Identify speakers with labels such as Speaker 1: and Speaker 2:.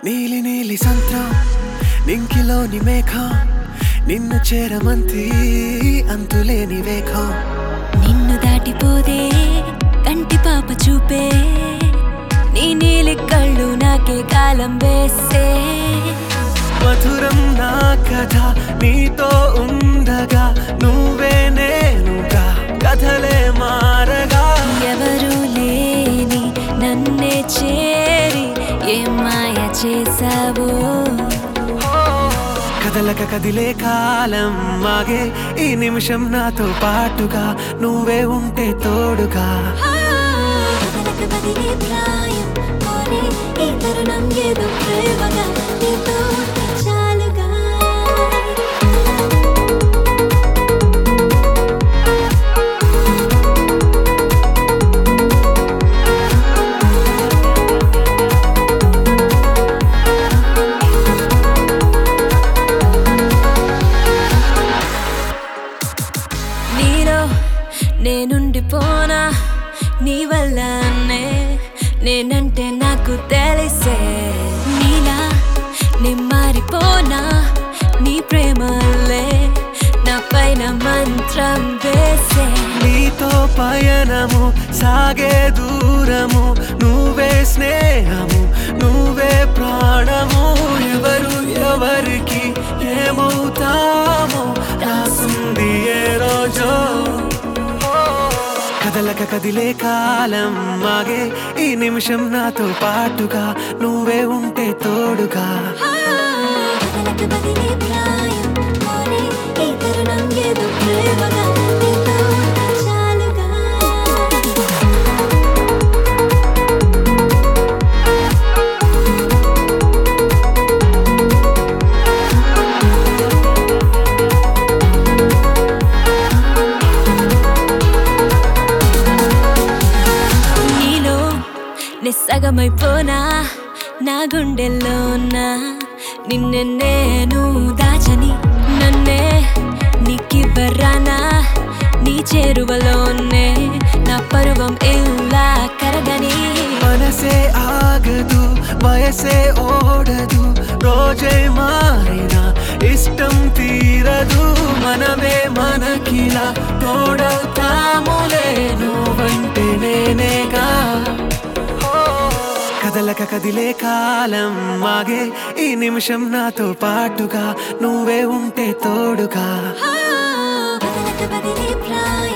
Speaker 1: నీలి నీలి సంత్రం నింకిలోని మేఘం నిన్ను చేరమంతి అంతులేని వేగం
Speaker 2: నిన్ను దాటిపోదే కంటి పాప చూపే నీ నీలి కళ్ళు నాకే కాలం వేసే
Speaker 1: మధురం నా కథ నీతో ఉండగా నువ్వే నేనుగా కథలే మారగా
Speaker 2: ఎవరు లేని నన్నే చేరి ఏం మాయ చేసావో
Speaker 1: కదలక కదిలే కాలం మాగే ఈ నిమిషం నాతో పాటుగా నువ్వే ఉంటే తోడుగా
Speaker 2: కదలక బదిలే ప్రాయం కోరి ఈ తరుణం ఏదో ప్రేమగా నీతో ఉంటే చాలుగా నీలో నేనుండిపోనా నీ వల్లనే నేనంటే నాకు తెలిసే నీలా నే మారిపోనా నీ ప్రేమలే నా పైన మంత్రం వేసే
Speaker 1: నీతో పయనము సాగే దూరము నువ్వే స్నేహము నువ్వే ప్రాణము ఎవరు ఎవరికి ఏమవుతామో రాసింది ఏ రోజో కదలక కదిలే కాలం మాగే ఈ నిమిషం నాతో పాటుగా నువ్వే ఉంటే తోడుగా
Speaker 2: కదలక బదిలే ప్రాయం కోరి ఈ తరుణం ఏదో ప్రేమగా నీతో ఉంటే చాలుగా నీలో నిస్సగమైపోనా నా గుండెల్లోనా నిన్నే నేను దాచని నన్నే నీకివ్వరానా నీ చేరువలోనే నా పరువం ఇలా కరగని
Speaker 1: మనసే ఆగదు వయసే ఓడదు రోజే మారిన ఇష్టం తీరదు మనమే మనకిలా తోడవుతాములే నువ్వంటే నేనేగా కదలక కదిలే కాలం మాగే ఈ నిమిషం నాతో పాటుగా నువ్వే ఉంటే తోడుగా
Speaker 2: కదలక బదిలే ప్రాయం